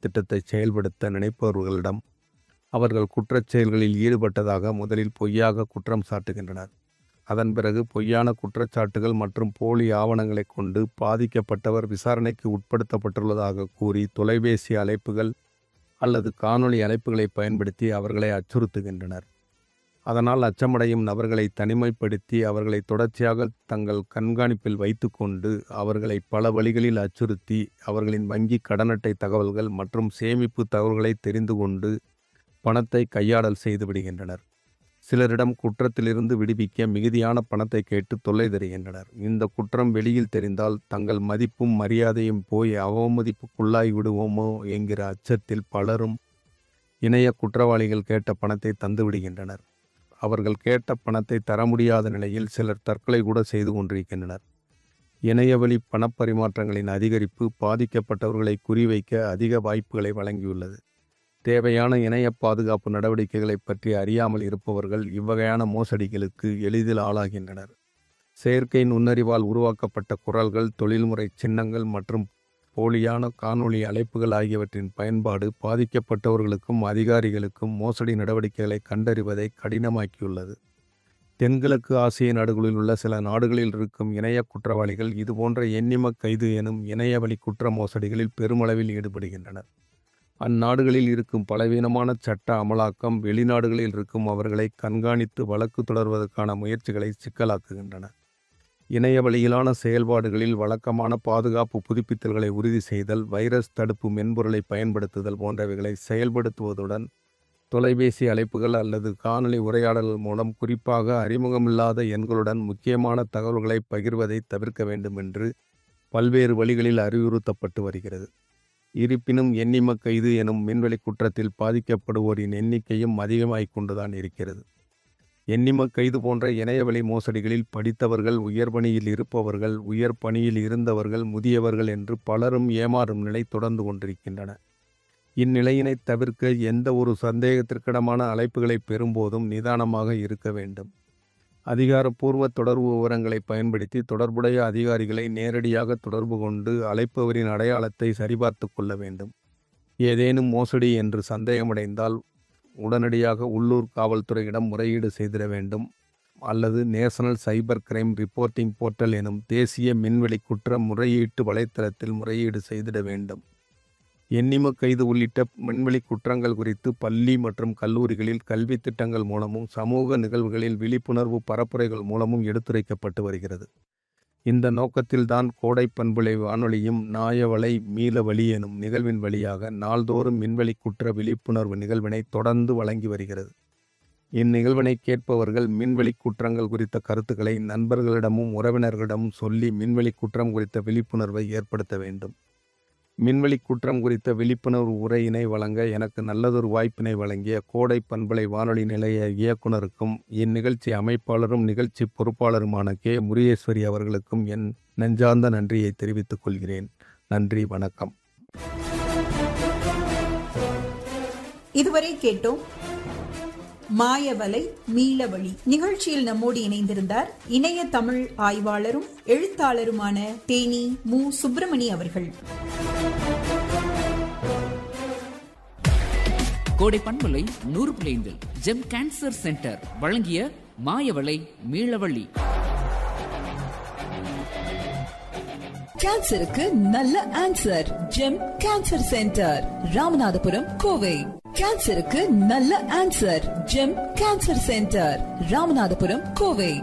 திட்டத்தை செயல்படுத்த நினைப்பவர்களிடம் அவர்கள் குற்றச் செயல்களில் ஈடுபட்டதாக முதலில் பொய்யாக குற்றம் சாட்டுகின்றனர் அதன் பிறகு பொய்யான குற்றச்சாட்டுகள் மற்றும் போலி ஆவணங்களைக் கொண்டு பாதிக்கப்பட்டவர் விசாரணைக்கு உட்படுத்தப்பட்டுள்ளதாக கூறி தொலைபேசி அழைப்புகள் அல்லது காணொளி அழைப்புகளை பயன்படுத்தி அவர்களை அச்சுறுத்துகின்றனர் அதனால் அச்சமடையும் நபர்களை தனிமைப்படுத்தி அவர்களை தொடர்ச்சியாக தங்கள் கண்காணிப்பில் வைத்துக்கொண்டு அவர்களை பல வழிகளில் அச்சுறுத்தி அவர்களின் வங்கி கடன் அட்டை தகவல்கள் மற்றும் சேமிப்பு தகவல்களை தெரிந்து கொண்டு பணத்தை கையாடல் செய்து விடுகின்றனர் சிலரிடம் குற்றத்திலிருந்து விடுவிக்க மிகுதியான பணத்தை கேட்டு தொல்லை தருகின்றனர் இந்த குற்றம் வெளியில் தெரிந்தால் தங்கள் மதிப்பும் மரியாதையும் போய் அவமதிப்புக்குள்ளாகி விடுவோமோ என்கிற அச்சத்தில் பலரும் இணைய குற்றவாளிகள் கேட்ட பணத்தை தந்து விடுகின்றனர் அவர்கள் கேட்ட பணத்தை தர முடியாத நிலையில் சிலர் தற்கொலை கூட செய்து கொண்டிருக்கின்றனர் இணையவழி பணப்பரிமாற்றங்களின் அதிகரிப்பு பாதிக்கப்பட்டவர்களை குறிவைக்க அதிக வாய்ப்புகளை வழங்கியுள்ளது தேவையான இணைய பாதுகாப்பு நடவடிக்கைகளை பற்றி அறியாமல் இருப்பவர்கள் இவ்வகையான மோசடிகளுக்கு எளிதில் ஆளாகின்றனர் செயற்கை நுண்ணறிவால் உருவாக்கப்பட்ட குரல்கள் தொழில்முறை சின்னங்கள் மற்றும் போலியான காணொளி அழைப்புகள் ஆகியவற்றின் பயன்பாடு பாதிக்கப்பட்டவர்களுக்கும் அதிகாரிகளுக்கும் மோசடி நடவடிக்கைகளை கண்டறிவதை கடினமாக்கியுள்ளது தென்கிழக்கு ஆசிய நாடுகளில் உள்ள சில நாடுகளில் இருக்கும் இணைய குற்றவாளிகள் இதுபோன்ற எண்ணிம கைது எனும் இணையவழி குற்ற மோசடிகளில் பெருமளவில் ஈடுபடுகின்றனர் அந்நாடுகளில் இருக்கும் பலவீனமான சட்ட அமலாக்கம் வெளிநாடுகளில் இருக்கும் அவர்களை கண்காணித்து வழக்கு தொடர்வதற்கான முயற்சிகளை சிக்கலாக்குகின்றன இணைய வழியிலான செயல்பாடுகளில் வழக்கமான பாதுகாப்பு புதுப்பித்தல்களை உறுதி செய்தல் வைரஸ் தடுப்பு மென்பொருளை பயன்படுத்துதல் போன்றவைகளை செயல்படுத்துவதுடன் தொலைபேசி அழைப்புகள் அல்லது காணொலி உரையாடல்கள் மூலம் குறிப்பாக அறிமுகமில்லாத எண்களுடன் முக்கியமான தகவல்களை பகிர்வதை தவிர்க்க வேண்டும் என்று பல்வேறு வழிகளில் அறிவுறுத்தப்பட்டு வருகிறது இருப்பினும் எண்ணிம கைது எனும் மின்வெளி குற்றத்தில் பாதிக்கப்படுவோரின் எண்ணிக்கையும் அதிகமாகிக் கொண்டுதான் இருக்கிறது எண்ணிம கைது போன்ற இணையவழி மோசடிகளில் படித்தவர்கள் உயர் பணியில் இருப்பவர்கள் உயர் பணியில் இருந்தவர்கள் முதியவர்கள் என்று பலரும் ஏமாறும் நிலை தொடர்ந்து கொண்டிருக்கின்றன இந்நிலையினை தவிர்க்க எந்த ஒரு சந்தேகத்திற்கிடமான அழைப்புகளை பெறும்போதும் நிதானமாக இருக்க வேண்டும் அதிகாரப்பூர்வ தொடர்பு விவரங்களை பயன்படுத்தி தொடர்புடைய அதிகாரிகளை நேரடியாக தொடர்பு கொண்டு அழைப்பவரின் அடையாளத்தை சரிபார்த்து கொள்ள வேண்டும் ஏதேனும் மோசடி என்று சந்தேகமடைந்தால் உடனடியாக உள்ளூர் காவல்துறையிடம் முறையீடு செய்திட வேண்டும் அல்லது national cyber crime reporting portal எனும் தேசிய மின்வெளி குற்ற முறையீட்டு வலைத்தளத்தில் முறையீடு செய்திட வேண்டும் எண்ணிம கைது உள்ளிட்ட மின்வெளி குற்றங்கள் குறித்து பள்ளி மற்றும் கல்லூரிகளில் கல்வி திட்டங்கள் மூலமும் சமூக நிகழ்வுகளில் விழிப்புணர்வு பரப்புரைகள் மூலமும் எடுத்துரைக்கப்பட்டு வருகிறது இந்த நோக்கத்தில்தான் கோடை பண்புலை வானொலியும் நாயவளை மீளவழி எனும் நிகழ்வின் வழியாக நாள்தோறும் மின்வெளி குற்ற விழிப்புணர்வு நிகழ்வினை தொடர்ந்து வழங்கி வருகிறது இந்நிகழ்வினை கேட்பவர்கள் மின்வெளி குற்றங்கள் குறித்த கருத்துக்களை நண்பர்களிடமும் உறவினர்களிடமும் சொல்லி மின்வெளி குற்றம் குறித்த விழிப்புணர்வை ஏற்படுத்த வேண்டும் மின்வெளி குற்றம் குறித்த விழிப்புணர்வு உரையினை வழங்க எனக்கு நல்லதொரு வாய்ப்பினை வழங்கிய கோடை பண்பலை வானொலி நிலைய இயக்குனருக்கும் இந்நிகழ்ச்சி அமைப்பாளரும் நிகழ்ச்சி பொறுப்பாளருமான கே முருகேஸ்வரி அவர்களுக்கும் என் நெஞ்சார்ந்த நன்றியை தெரிவித்துக் கொள்கிறேன் நன்றி வணக்கம் இதுவரை கேட்டோம் மாயவலை மீளவழி நிகழ்ச்சியில் நம்மோடு இணைந்திருந்தார் இணைய தமிழ் ஆய்வாளரும் எழுத்தாளருமான தேனி மு சுப்பிரமணி அவர்கள் கோடை பண்பலை நூறு பிளைந்தில் ஜெம் கேன்சர் சென்டர் வழங்கிய மாயவளை மீளவள்ளி கேன்சருக்கு நல்ல answer Gem cancer centre Ramanathapuram Kovai கேன்சருக்கு நல்ல answer Gem cancer centre Ramanathapuram Kovai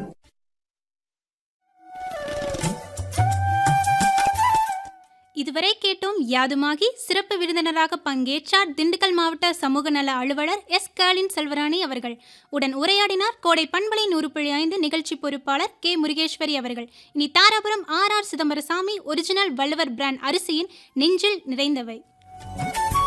இதுவரை கேட்டோம் யாதுமாகி சிறப்பு விருந்தினராக பங்கேற்றார் திண்டுக்கல் மாவட்ட சமூக நல அலுவலர் எஸ் காலின் செல்வராணி அவர்கள் உடன் உரையாடினார் கோடை பண்பலை நூறு புள்ளி ஐந்து நிகழ்ச்சி பொறுப்பாளர் கே முருகேஸ்வரி அவர்கள் இனி Dharapuram R R Chidambarasamy original Valluvar brand அரிசியின் நெஞ்சில் நிறைந்தவை